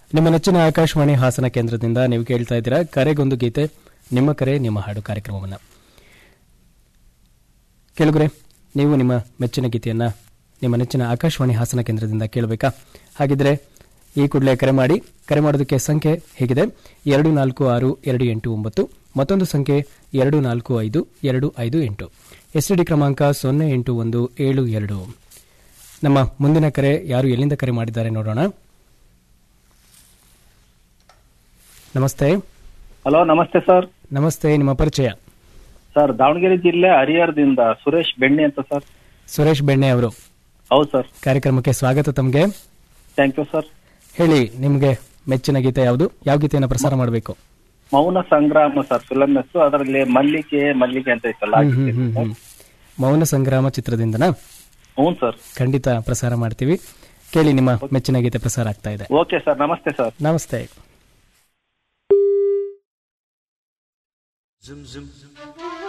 ನಿಮ್ಮ ನೆಚ್ಚಿನ ಆಕಾಶವಾಣಿ ಹಾಸನ ಕೇಂದ್ರದಿಂದ ನೀವು ಕೇಳ್ತಾ ಇದ್ದೀರಾ ಕರೆಗೊಂದು ಗೀತೆ ನಿಮ್ಮ ಕರೆ ನಿಮ್ಮ ಹಾಡು ಕಾರ್ಯಕ್ರಮವನ್ನು ಕೇಳುಗರೆ ನೀವು ನಿಮ್ಮ ಮೆಚ್ಚಿನ ಗೀತೆಯನ್ನ ನಿಮ್ಮ ನೆಚ್ಚಿನ ಆಕಾಶವಾಣಿ ಹಾಸನ ಕೇಂದ್ರದಿಂದ ಕೇಳಬೇಕಾ ಹಾಗಿದ್ರೆ ಈ ಕೂಡಲೇ ಕರೆ ಮಾಡಿ ಕರೆ ಮಾಡೋದಕ್ಕೆ ಸಂಖ್ಯೆ ಹೇಗಿದೆ ಎರಡು ನಾಲ್ಕು ಆರು ಎರಡು ಎಂಟು ಒಂಬತ್ತು ಮತ್ತೊಂದು ಸಂಖ್ಯೆ ಎರಡು ನಾಲ್ಕು ಐದು ಎರಡು ಐದು ಎಂಟು ಎಸ್ಟಿಡಿ ಕ್ರಮಾಂಕ ಸೊನ್ನೆ ಎಂಟು ಒಂದು ಏಳು ಎರಡು ನಮ್ಮ ಮುಂದಿನ ಕರೆ ಯಾರು ಎಲ್ಲಿಂದ ಕರೆ ಮಾಡಿದ್ದಾರೆ ನೋಡೋಣ ನಮಸ್ತೆ ಹಲೋ ನಮಸ್ತೆ ಸರ್ ನಮಸ್ತೆ ನಿಮ್ಮ ಪರಿಚಯ ಸರ್ ದಾವಣಗೆರೆ ಜಿಲ್ಲೆ ಹರಿಹರದಿಂದ ಸುರೇಶ್ ಬೆಣ್ಣೆ ಅಂತ ಸರ್ ಸುರೇಶ್ ಬೆಣ್ಣೆ ಅವರು ಹೌದು ಸರ್ ಕಾರ್ಯಕ್ರಮಕ್ಕೆ ಸ್ವಾಗತ ತಮಗೆ ಥ್ಯಾಂಕ್ ಯು ಸರ್ ಹೇಳಿ ನಿಮಗೆ ಮೆಚ್ಚಿನ ಗೀತೆ ಯಾವುದು ಯಾವ ಗೀತೆಯನ್ನು ಪ್ರಸಾರ ಮಾಡಬೇಕು ಮೌನ ಸಂಗ್ರಾಮ ಸರ್ ಫಿಲಂ ಹೆಸರು ಅದರಲ್ಲಿ ಮಲ್ಲಿಗೆ ಮಲ್ಲಿಗೆ ಅಂತ ಇತ್ತಲ್ಲ ಆ ಗೀತೆ. ಮೌನ ಸಂಗ್ರಾಮ ಚಿತ್ರದಿಂದನಾ ಹ್ಞೂ ಸರ್ ಖಂಡಿತ ಪ್ರಸಾರ ಮಾಡ್ತೀವಿ ಕೇಳಿ ನಿಮ್ಮ ಮೆಚ್ಚಿನ ಗೀತೆ ಪ್ರಸಾರ ಆಗ್ತಾ ಇದೆ ಓಕೆ ಸರ್ ನಮಸ್ತೆ ಸರ್ ನಮಸ್ತೆ Zum zum